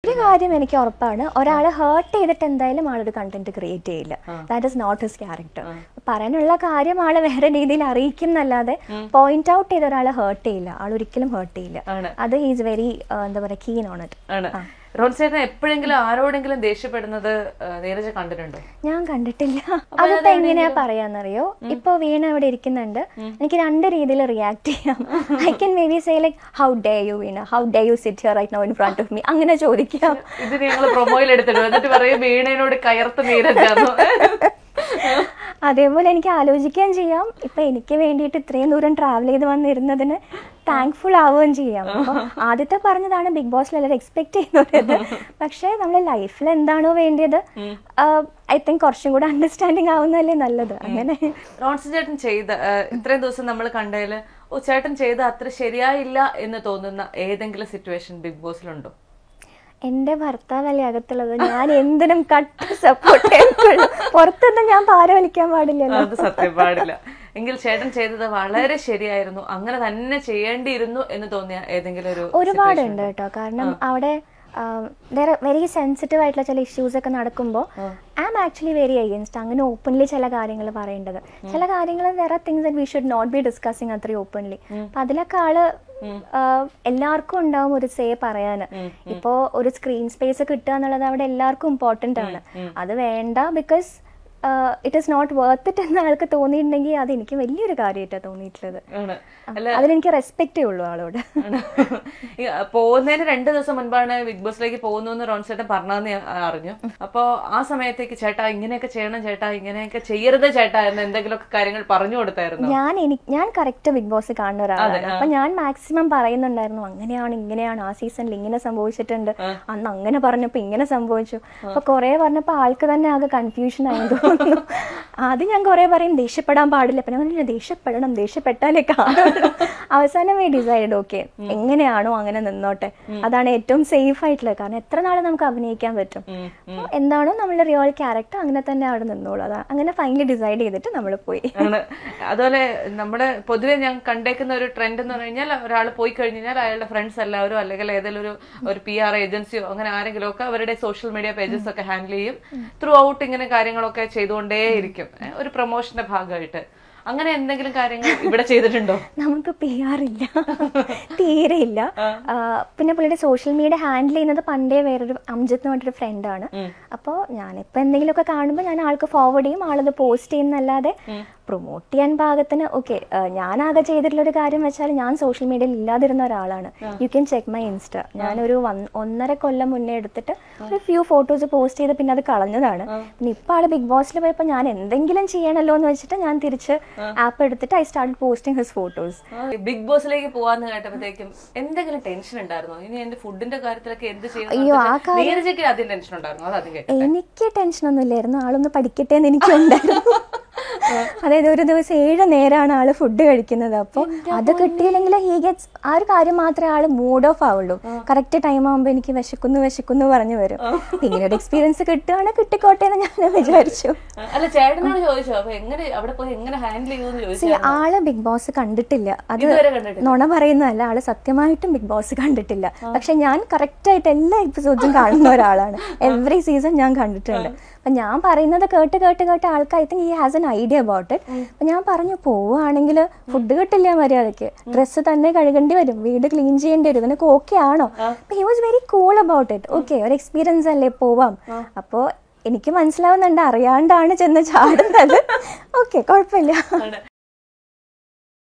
ഒരു കാര്യം എനിക്ക് ഉറപ്പാണ് ഒരാളെ ഹേർട്ട് ചെയ്തിട്ട് എന്തായാലും ആളൊരു കണ്ടന്റ് ക്രിയേറ്റ് ചെയ്യില്ല that is not his character പറയാനുള്ള കാര്യം ആള് വേറെ രീതിയിൽ അറിയിക്കും എന്നല്ലാതെ പോയിന്റ് ഔട്ട് ചെയ്ത ഒരാളെ ഹേർട്ട് ചെയ്യില്ല ആൾ ഒരിക്കലും ഹേർട്ട് ചെയ്യില്ല ആണ്. അത് ഹീസ് വെരി എന്താ പറയുക കീൻ ഓൺ ഇറ്റ് ആണ് റോൺസേട്ടൻ എപ്പോഴെങ്കിലും ആരോടെങ്കിലും ദേഷ്യപ്പെടുന്നത് ആ, നീരജ കണ്ടിട്ടുണ്ടോ ഞാൻ കണ്ടിട്ടില്ല അതിപ്പോ എങ്ങനെയാ പറയാന്നറിയോ ഇപ്പൊ വീണ അവിടെ ഇരിക്കുന്നുണ്ട് എനിക്ക് രണ്ട് രീതിയിൽ റിയാക്ട് ചെയ്യാം I can maybe say like how dare you Veena how dare you sit here right now in front of me അങ്ങനെ ചോദിക്കാം ഇത് ഞങ്ങൾ പ്രൊമോയിൽ എടുത്തിട്ടു എന്നിട്ട് പറയും വീണേനോട് കയർത്ത് നീരജാന്നു അതേപോലെ എനിക്ക് ആലോചിക്കുകയും ചെയ്യാം ഇപ്പൊ എനിക്ക് വേണ്ടിയിട്ട് ഇത്രയും ദൂരം ട്രാവൽ ചെയ്ത് വന്നിരുന്നതിന് താങ്ക്ഫുൾ ആവുകയും ചെയ്യാം അപ്പൊ ആദ്യത്തെ പറഞ്ഞതാണ് ബിഗ് ബോസിൽ എല്ലാവരും എക്സ്പെക്ട് ചെയ്യുന്നത് പക്ഷേ നമ്മുടെ ലൈഫിൽ എന്താണോ വേണ്ടിയത് ഐ തിങ്ക് കുറച്ചും കൂടെ അണ്ടർസ്റ്റാൻഡിങ് ആവുന്നതല്ലേ നല്ലത് അങ്ങനെ റോൺസൺ ചേട്ടൻ ചെയ്ത ആ, ഇത്രയും ദിവസം നമ്മൾ കണ്ടതില് ഓ ചേട്ടൻ ചെയ്ത അത്ര ശരിയായില്ല എന്ന് തോന്നുന്ന ഏതെങ്കിലും സിറ്റുവേഷൻ ബിഗ് ബോസിലുണ്ടോ എന്റെ ഭർത്താവല്ലേ അകത്തുള്ളത് ഞാൻ എന്തിനും കട്ട് സപ്പോർട്ട് ചെയ്തിട്ടുള്ളൂ പുറത്തൊന്നും ഞാൻ പാര വലിക്കാൻ പാടില്ലല്ലോ അത് സത്യം പാടില്ല എങ്കിൽ ചേട്ടൻ ചെയ്തത് വളരെ ശരിയായിരുന്നു അങ്ങനെ തന്നെ ചെയ്യേണ്ടിയിരുന്നു എന്ന് തോന്നിയ ഏതെങ്കിലും ഒരു ഒരുപാടുണ്ട് കേട്ടോ കാരണം അവിടെ വെരി സെൻസിറ്റീവ് ആയിട്ടുള്ള ചില ഇഷ്യൂസ് ഒക്കെ നടക്കുമ്പോൾ I am actually very against അങ്ങനെ ഓപ്പൺലി ചില കാര്യങ്ങൾ പറയേണ്ടത് ചില കാര്യങ്ങൾ where are things we should not be discussing അത്രയും ഓപ്പൺലി അപ്പൊ അതിലൊക്കെ ആള് ആഹ് എല്ലാവർക്കും ഉണ്ടാവും ഒരു സേ പറയാന് ഇപ്പോ ഒരു സ്ക്രീൻ സ്പേസ് കിട്ടുക എന്നുള്ളത് അവിടെ എല്ലാവർക്കും ഇമ്പോർട്ടന്റ് ആണ് അത് വേണ്ട because it is not worth it എന്ന് ആൾക്ക് തോന്നിയിട്ടുണ്ടെങ്കിൽ അത് എനിക്ക് വലിയൊരു കാര്യമായിട്ടാണ് തോന്നിയിട്ടുള്ളത് ആണ് അതിലെനിക്ക് റെസ്പെക്റ്റേ ഉള്ളൂ ആളോട് ആണ്. ഈ, ആ, പോകുന്നതിന് രണ്ട് ദിവസം മുൻപാണ് ബിഗ് ബോസിലേക്ക് പോകുന്നു എന്ന് റോൺ ചേട്ടൻ പറഞ്ഞതെന്ന് ഞാൻ അറിഞ്ഞു അപ്പോ ആ സമയത്തേക്ക് ചേട്ടാ ഇങ്ങനെയൊക്കെ ചെയ്യണം ചേട്ടാ ഇങ്ങനെയൊക്കെ ചെയ്യരുത് ചേട്ടാ എന്ന് എന്തെങ്കിലുമൊക്കെ കാര്യങ്ങൾ പറഞ്ഞു കൊടുത്തായിരുന്നു ഞാൻ എനിക്ക് ഞാൻ കറക്റ്റ് ബിഗ് ബോസ് കാണുന്ന ഒരാളാണ് അപ്പൊ ഞാൻ മാക്സിമം പറയുന്നുണ്ടായിരുന്നു അങ്ങനെയാണ് ഇങ്ങനെയാണ് ആ സീസണിൽ ഇങ്ങനെ സംഭവിച്ചിട്ടുണ്ട് അന്ന് അങ്ങനെ പറഞ്ഞപ്പോ ഇങ്ങനെ സംഭവിച്ചു അപ്പൊ കുറെ പറഞ്ഞപ്പോ ആൾക്ക് തന്നെ ആകെ കൺഫ്യൂഷൻ ആയി തോന്നുന്നു ആദ്യം ഞാൻ കുറെ പറയും ദേഷ്യപ്പെടാൻ പാടില്ല പിന്നെ പറഞ്ഞില്ല ദേഷ്യപ്പെടണം ദേഷ്യപ്പെട്ടാലേ കാണുള്ളൂ അവസാനം ഡിസൈഡ് ഓക്കെ എങ്ങനെയാണോ അങ്ങനെ നിന്നോട്ടെ അതാണ് ഏറ്റവും സേഫ് ആയിട്ടുള്ളത് കാരണം എത്ര നാൾ നമുക്ക് അഭിനയിക്കാൻ പറ്റും അപ്പൊ എന്താണോ നമ്മളുടെ റിയൽ ക്യാരക്ടർ അങ്ങനെ തന്നെ അവിടെ നിന്നോളൂ അതാ അങ്ങനെ ഫൈനലി ഡിസൈഡ് ചെയ്തിട്ട് നമ്മൾ പോയി ആണ് അതുപോലെ നമ്മുടെ പൊതുവെ ഞാൻ കണ്ടേക്കുന്ന ഒരു ട്രെൻഡ് എന്ന് പറഞ്ഞു കഴിഞ്ഞാൽ ഒരാൾ പോയി കഴിഞ്ഞ് കഴിഞ്ഞാൽ അയാളുടെ ഫ്രണ്ട്സ് എല്ലാവരും അല്ലെങ്കിൽ ഏതെങ്കിലും ഒരു ഒരു പി ആർ ഏജൻസിയോ അങ്ങനെ ആരെങ്കിലും ഒക്കെ അവരുടെ സോഷ്യൽ മീഡിയ പേജസ് ഒക്കെ ഹാൻഡിൽ ചെയ്യും ത്രൂ ഔട്ട് ഇങ്ങനെ കാര്യങ്ങളൊക്കെ ചെയ്തുകൊണ്ടേയിരിക്കും ഏ, ഒരു പ്രൊമോഷന്റെ ഭാഗമായിട്ട് അങ്ങനെ എന്തെങ്കിലും കാര്യങ്ങൾ ഇവിടെ ചെയ്തിട്ടുണ്ടോ നമുക്ക് പി ആർ ഇല്ല തീരെ ഇല്ല ആ, പിന്നെ പുള്ളിയുടെ സോഷ്യൽ മീഡിയ ഹാൻഡിൽ ചെയ്യുന്നത് പണ്ടേ വേറൊരു അംജിത്ത് എന്ന് പറഞ്ഞൊരു ഫ്രണ്ടാണ് അപ്പോൾ ഞാനിപ്പോൾ എന്തെങ്കിലുമൊക്കെ കാണുമ്പോൾ ഞാൻ ആൾക്ക് ഫോർവേഡ് ചെയ്യും ആളത് പോസ്റ്റ് ചെയ്യുന്നല്ലാതെ പ്രൊമോട്ട് ചെയ്യാൻ പാകത്തിന് ഓക്കെ ഞാനാകെ ചെയ്തിട്ടുള്ള ഒരു കാര്യം വെച്ചാൽ ഞാൻ സോഷ്യൽ മീഡിയയിൽ ഇല്ലാതിരുന്ന ഒരാളാണ് you can check my insta ഞാനൊരു വൺ- ഒന്നര കൊല്ലം മുന്നേ എടുത്തിട്ട് ഒരു ഫ്യൂ ഫോട്ടോസ് പോസ്റ്റ് ചെയ്ത് പിന്നെ അത് കളഞ്ഞതാണ് പിന്നെ ഇപ്പൊ ആള് ബിഗ് ബോസിൽ പോയപ്പോൾ ഞാൻ എന്തെങ്കിലും ചെയ്യണല്ലോ എന്ന് വെച്ചിട്ട് ഞാൻ തിരിച്ച് ആപ്പ് എടുത്തിട്ട് I start posting his photos big ബോസിലേക്ക് പോവാന്ന് കേട്ടപ്പോഴത്തേക്കും എന്തെങ്കിലും ടെൻഷൻ ഉണ്ടായിരുന്നോ ഇനി എന്റെ ഫുഡിന്റെ കാര്യത്തിലൊക്കെ എന്ത് അയ്യോ, ആ ചെയ്യും നീരജയ്ക്ക് ആദ്യം ടെൻഷൻ ഉണ്ടായിരുന്നു അത് ആദ്യം കേട്ടു എനിക്ക് ടെൻഷനൊന്നും ഇല്ലായിരുന്നു ആളൊന്ന് പഠിക്കട്ടെ എന്ന് എനിക്കുണ്ടായിരുന്നു അതായത് ഒരു ദിവസം ഏഴ് നേരമാണ് ആള് ഫുഡ് കഴിക്കുന്നത് അപ്പോൾ അത് കിട്ടിയില്ലെങ്കിൽ ഹീ ഗെറ്റ്സ് ആ ഒരു കാര്യം മാത്രമേ ആള് മൂഡ് ഓഫ് ആവുള്ളൂ കറക്റ്റ് ടൈം ആകുമ്പോൾ എനിക്ക് വിശക്കുന്നു വിശക്കുന്നു പറഞ്ഞു വരും ഇങ്ങനെ ഒരു എക്സ്പീരിയൻസ് കിട്ടുകയാണെങ്കിൽ കിട്ടിക്കോട്ടെ എന്ന് ഞാൻ വിചാരിച്ചു അല്ല ചേട്ടനോട് ചോദിച്ചോ അപ്പൊ എങ്ങനെ അവിടെ പോയി എങ്ങനെ ഹാൻഡിൽ ചെയ്യുമെന്ന് ചോദിച്ചു See, ആള് ബിഗ് ബോസ് കണ്ടിട്ടില്ല അത് ഇതുവരെ കണ്ടിട്ടില്ല നുണ പറയുന്നതല്ല ആള് സത്യമായിട്ടും ബിഗ് ബോസ് കണ്ടിട്ടില്ല പക്ഷെ ഞാൻ കറക്റ്റ് ആയിട്ട് എല്ലാ എപ്പിസോഡ്സും കാണുന്ന ഒരാളാണ് എവറി സീസൺ ഞാൻ കണ്ടിട്ടുണ്ട് അപ്പൊ ഞാൻ പറയുന്നത് കേട്ട് കേട്ട് കേട്ട് ആൾക്ക് I think he has an idea about it അപ്പൊ ഞാൻ പറഞ്ഞു പോവുകയാണെങ്കിൽ ഫുഡ് കിട്ടില്ല മര്യാദയ്ക്ക് ഡ്രസ്സ് തന്നെ കഴുകേണ്ടി വരും വീട് ക്ലീൻ ചെയ്യേണ്ടി വരും ഇതിനൊക്കെ ഓക്കെ ആണോ he was very cool about it okay ഒരു എക്സ്പീരിയൻസ് അല്ലേ പോവാം അപ്പോൾ എനിക്ക് മനസ്സിലാവുന്നുണ്ട് അറിയാണ്ടാണ് ചെന്ന് ചാടുന്നത് ഓക്കെ കുഴപ്പമില്ല ആണ്.